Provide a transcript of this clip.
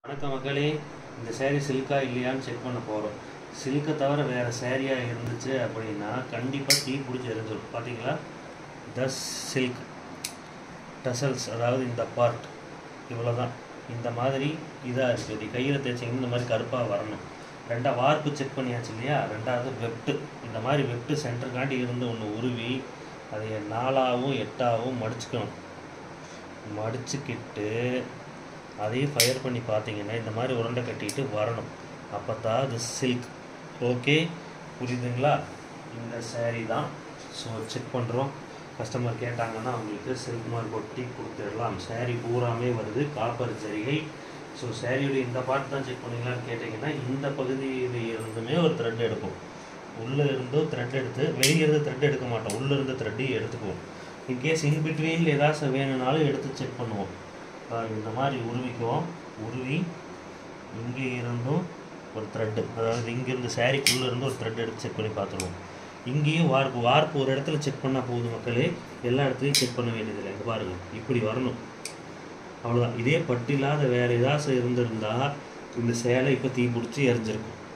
வணக்கம் மக்களே இந்த saree சில்கா இல்லையான்னு செக் பண்ண போகிறோம் சில்கை தவிர வேறு சேரீயாக இருந்துச்சு அப்படின்னா கண்டிப்பாக தீ பிடிச்சி எரிஞ்சிடும் பார்த்தீங்களா தஸ் சில்க் டசல்ஸ் அதாவது இந்த பார்ட் இவ்வளோ தான் இந்த மாதிரி இதாக இருக்குது இது கையில் தேய்ச்சிங்கன்னா இந்த மாதிரி கருப்பாக வரணும் ரெண்டா வார்ப்பு செக் பண்ணியாச்சு இல்லையா ரெண்டாவது வெப்ட்டு இந்த மாதிரி வெப்ட்டு சென்டருக்காண்டி இருந்து ஒன்று உருவி அதை நாலாவும் எட்டாவும் மடிச்சுக்கணும் மடிச்சுக்கிட்டு அதையும் ஃபயர் பண்ணி பார்த்தீங்கன்னா இந்த மாதிரி உருண்டை கட்டிட்டு வரணும் அப்போ தான் அது சில்க் ஓகே புரியுதுங்களா இந்த saree தான் ஸோ செக் பண்ணுறோம் கஸ்டமர் கேட்டாங்கன்னா அவங்களுக்கு சில்க் மார்க் ஒட்டி கொடுத்துடலாம் saree பூராமே வருது காப்பர் ஜரிகை ஸோ சாரியோட இந்த பார்ட் தான் செக் பண்ணீங்களான்னு கேட்டிங்கன்னா இந்த பகுதியில் இருந்துமே ஒரு த்ரெட் எடுக்கும் உள்ளே இருந்தோ த்ரெட் எடுத்து வெளியே இருந்து த்ரெட் எடுக்க மாட்டோம் உள்ளே இருந்து த்ரெட்டையும் எடுத்துக்குவோம் இன்கேஸ் இன் பிட்வீனில் ஏதாச்சும் வேணும்னாலும் எடுத்து செக் பண்ணுவோம் பாருங்க, இந்த மாதிரி உருவிக்குவோம் உருவி இங்கே இருந்தும் ஒரு த்ரெட்டு அதாவது இங்கேருந்து சாரிக்குள்ளே இருந்து ஒரு த்ரெட் எடுத்து செக் பண்ணி பார்த்துருவோம் இங்கேயும் வார்ப்பு வார்ப்பு ஒரு இடத்துல செக் பண்ணால் போதும் மக்களே எல்லா இடத்துலையும் செக் பண்ண வேண்டியதில்லை இங்கே பாருங்கள் இப்படி வரணும் அவ்வளோதான் இதே பட்டு இல்லாத வேறு ஏதாச்சும் இருந்திருந்தா இந்த சேலை இப்போ தீ பிடிச்சி எரிஞ்சிருக்கும்